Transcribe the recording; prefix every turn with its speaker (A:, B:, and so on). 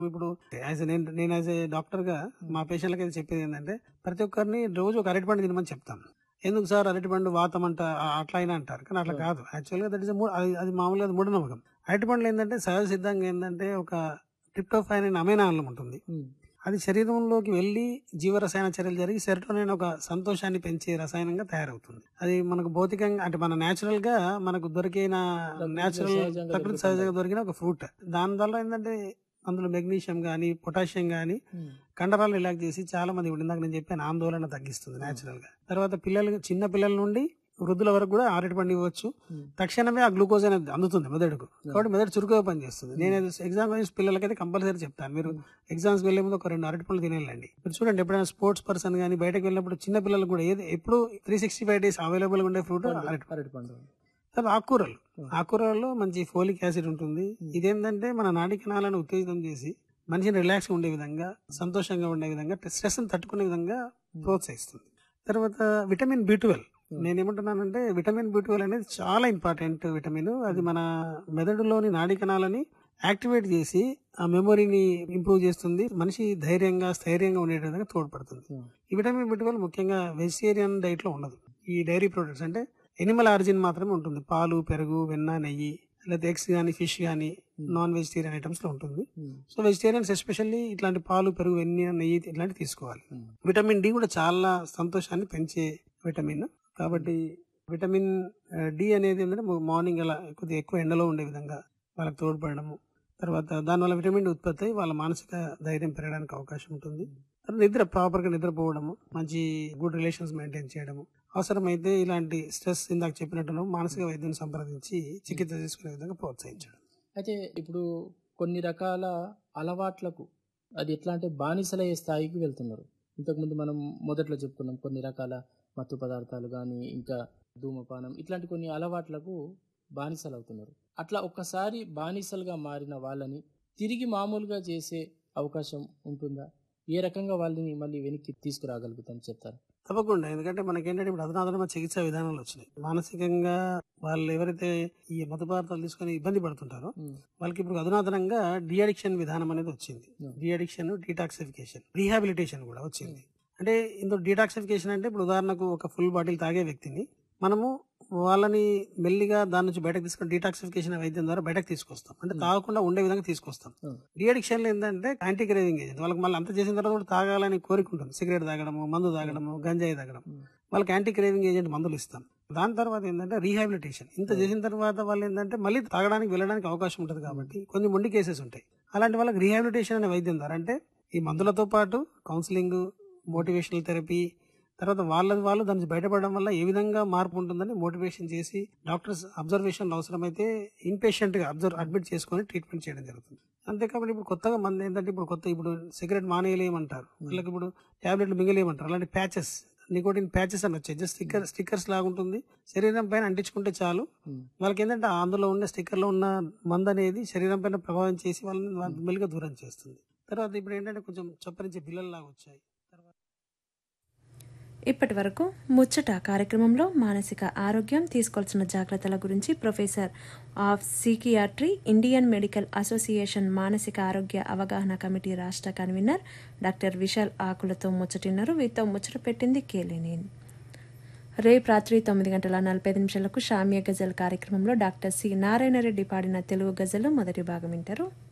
A: ఇప్పుడు యాజ్ నేను నేను యాజ్ ఏ డాక్టర్ గా మా పేషెంట్లకి అయితే చెప్పేది ఏంటంటే ప్రతి ఒక్కరిని రోజు ఒక అరటిపండు తినమని చెప్తాను ఎందుకు సార్ అరటిపండు వాతం అంట ఆ- అట్లా అయినా అంటారు కానీ అట్లా కాదు యాక్చువల్గా దట్ ఇస్ అది అది మామూలుగా అది మూఢనమ్మకం అరటిపండ్లు ఏంటంటే సహజ సిద్ధంగా ఏంటంటే ఒక ట్రిప్టోఫైన్ అనే అమైనా ఆమ్లం ఉంటుంది అది శరీరంలోకి వెళ్ళి జీవరసాయన చర్యలు జరిగి సెరటోనిన్ ఒక సంతోషాన్ని పెంచే రసాయనంగా తయారవుతుంది అది మనకు భౌతికంగా అంటే మన నేచురల్ గా మనకు దొరికిన నేచురల్
B: సహజంగా
A: ప్రకృతి
B: దొరుకుతుంది.
A: సహజంగా దొరికిన ఒక ఫ్రూట్ దాని వల్ల ఏంటంటే అందులో మెగ్నీషియం గానీ పొటాషియం గానీ కండరాలు రిలాక్స్ చేసి చాలా మంది ఇప్పుడు ఇందాక నేను చెప్పాను ఆందోళన తగ్గిస్తుంది నేచురల్ గా తర్వాత పిల్లలు చిన్న పిల్లల నుండి వృద్ధుల వరకు కూడా అరటి పండు ఇవ్వచ్చు తక్షణమే ఆ గ్లూకోజ్ అనేది అందుతుంది మెదడుకు కాబట్టి మెదడు చురుకుగా పనిచేస్తుంది నేను ఎగ్జామ్ పిల్లలకైతే కంపల్సరీ చెప్తాను మీరు ఎగ్జామ్స్ వెళ్లే ముందు ఒక రెండు అరటి పళ్ళు తినేయాలండి మీరు చూడండి ఎప్పుడైనా స్పోర్ట్స్ పర్సన్ కానీ బయటకు వెళ్ళినప్పుడు చిన్న పిల్లలకు కూడా ఏది ఎప్పుడు three sixty five days available ఉండే ఫ్రూట్ అరటి
B: అరటి పండు
A: తర్వాత ఆకుకూరలు ఆకుకూరల్లో మంచి ఫోలిక్ యాసిడ్ ఉంటుంది ఇదేంటంటే మన నాడి కణాలను ఉత్తేజితం చేసి మనిషిని రిలాక్స్ ఉండే విధంగా సంతోషంగా ఉండే విధంగా స్ట్రెస్ తట్టుకునే విధంగా ప్రోత్సహిస్తుంది తర్వాత విటమిన్ బి ట్వెల్వ్ నేను ఏమంటున్నానంటే విటమిన్ బి ట్వెల్వ్ అనేది చాలా ఇంపార్టెంట్ విటమిన్ అది మన మెదడులోని నాడి కణాలని యాక్టివేట్ చేసి ఆ మెమొరీని ఇంప్రూవ్ చేస్తుంది మనిషి ధైర్యంగా స్థైర్యంగా ఉండే విధంగా తోడ్పడుతుంది ఈ విటమిన్ బి ట్వెల్వ్ ముఖ్యంగా వెజిటేరియన్ డైట్ లో ఉండదు ఈ డైరీ ప్రొడక్ట్స్ అంటే ఎనిమల్ ఆరిజిన్ మాత్రమే ఉంటుంది పాలు పెరుగు వెన్న నెయ్యి లేదా ఎగ్స్ కానీ ఫిష్ కానీ నాన్ వెజిటేరియన్ ఐటమ్స్ లో ఉంటుంది సో వెజిటేరియన్స్ ఎస్పెషల్లీ ఇట్లాంటి పాలు పెరుగు వెన్న నెయ్యి ఇట్లాంటివి తీసుకోవాలి విటమిన్ డి కూడా చాలా సంతోషాన్ని పెంచే విటమిన్ కాబట్టి విటమిన్ డి అనేది ఏంటంటే మార్నింగ్ అలా కొద్దిగా ఎక్కువ ఎండలో ఉండే విధంగా వాళ్ళకి తోడ్పడము తర్వాత దానివల్ల విటమిన్ డి ఉత్పత్తి అయ్యి వాళ్ళ మానసిక ధైర్యం పెరగడానికి అవకాశం ఉంటుంది తర్వాత నిద్ర ప్రాపర్ గా నిద్రపోవడము మంచి గుడ్ రిలేషన్స్ మెయింటైన్ చేయడము అవసరమైతే ఇలాంటి స్ట్రెస్ ఇందాక చెప్పినట్టు మానసిక వైద్యుని సంప్రదించి చికిత్స తీసుకునే విధంగా ప్రోత్సహించడం
B: అయితే ఇప్పుడు కొన్ని రకాల అలవాట్లకు అది ఎట్లా అంటే బానిసలయ్యే స్థాయికి వెళ్తున్నారు ఇంతకుముందు మనం మొదట్లో చెప్పుకున్నాం కొన్ని రకాల మత్తు పదార్థాలు కానీ ఇంకా ధూమపానం ఇట్లాంటి కొన్ని అలవాట్లకు బానిసలు అవుతున్నారు అట్లా ఒక్కసారి బానిసలుగా మారిన వాళ్ళని తిరిగి మామూలుగా చేసే అవకాశం ఉంటుందా ఏ రకంగా వాళ్ళని మళ్ళీ వెనక్కి తీసుకురాగలుగుతాం చెప్తారు
A: తప్పకుండా ఎందుకంటే మనకేంటంటే ఇప్పుడు అధునాతన చికిత్సా విధానాలు వచ్చినాయి మానసికంగా వాళ్ళు ఎవరైతే ఈ మత పదార్థాలు తీసుకొని ఇబ్బంది పడుతుంటారో వాళ్ళకి ఇప్పుడు అధునాతనంగా డిఅడిక్షన్ విధానం అనేది వచ్చింది
B: Yeah.
A: డిఅడిక్షన్ డీటాక్సిఫికేషన్ రీహాబిలిటేషన్ కూడా వచ్చింది అంటే ఇందులో డీటాక్సిఫికేషన్ అంటే ఇప్పుడు ఉదాహరణకు ఒక ఫుల్ బాటిల్ తాగే వ్యక్తిని మనము వాళ్ళని మెల్లిగా దాని నుంచి బయటకు తీసుకొని డీటాక్సిఫికేషన్ వైద్యం ద్వారా బయటకు తీసుకొస్తాం అంటే తాగకుండా ఉండే విధంగా తీసుకొస్తాం
B: Hmm.
A: డిఅడిక్షన్ లో ఏంటంటే యాంటీ క్రేవింగ్ ఏజెంట్ వాళ్ళకి మళ్ళీ అంత చేసిన తర్వాత కూడా తాగాలని కోరిక ఉంటుంది సిగరెట్ తాగడము మందు తాగడము గంజాయి తాగడం
B: Hmm.
A: వాళ్ళకి యాంటీ క్రేవింగ్ ఏజెంట్ మందులు ఇస్తాం దాని తర్వాత ఏంటంటే రీహాబిలిటేషన్ ఇంత చేసిన తర్వాత వాళ్ళు ఏంటంటే మళ్ళీ తాగడానికి వెళ్ళడానికి అవకాశం ఉంటుంది కాబట్టి కొన్ని మొండి కేసెస్ ఉంటాయి అలాంటి వాళ్ళకి రీహాబిలిటేషన్ అనే వైద్యం ద్వారా అంటే ఈ మందులతో పాటు కౌన్సిలింగ్ మోటివేషనల్ థెరపీ తర్వాత వాళ్ళది వాళ్ళు దాని నుంచి బయటపడడం వల్ల ఏ విధంగా మార్పు ఉంటుందని మోటివేషన్ చేసి డాక్టర్స్ అబ్జర్వేషన్ అవసరమైతే ఇన్పేషెంట్ గా అబ్జర్వ్ అడ్మిట్ చేసుకొని ట్రీట్మెంట్ చేయడం జరుగుతుంది అంతేకాకుండా ఇప్పుడు కొత్తగా మంది ఏంటంటే ఇప్పుడు కొత్త ఇప్పుడు సిగరెట్ మానేయలేమంటారు వాళ్ళకి ఇప్పుడు టాబ్లెట్లు మింగలేమంటారు అలాంటి ప్యాచెస్ నికోటిన్ ప్యాచెస్ అని వచ్చాయి జస్ట్ స్టిక్కర్ స్టిక్కర్స్ లాగా ఉంటుంది శరీరం పైన అంటించుకుంటే చాలు వాళ్ళకి ఏంటంటే అందులో ఉన్న స్టిక్కర్ లో ఉన్న మందు అనేది శరీరం పైన ప్రభావం చేసి వాళ్ళని వాళ్ళని మెల్లిగా దూరం చేస్తుంది తర్వాత ఇప్పుడు ఏంటంటే కొంచెం చప్పరించే పిల్లల్లాగా వచ్చాయి తర్వాత
C: ఇప్పటి వరకు ముచ్చట కార్యక్రమంలో మానసిక ఆరోగ్యం తీసుకోవాల్సిన జాగ్రత్తల గురించి professor of psychiatry Indian medical association మానసిక ఆరోగ్య అవగాహన కమిటీ రాష్ట్ర కన్వీనర్ డాక్టర్ విశాల్ ఆకులతో ముచ్చటిన్నారు వీరితో ముచ్చట పెట్టింది కేలేనేని రేపు రాత్రి తొమ్మిది గంటల నలభై ఐదు నిమిషాలకు షామ్య గజల్ కార్యక్రమంలో డాక్టర్ సి నారాయణ రెడ్డి పాడిన తెలుగు గజలు మొదటి భాగం వింటారు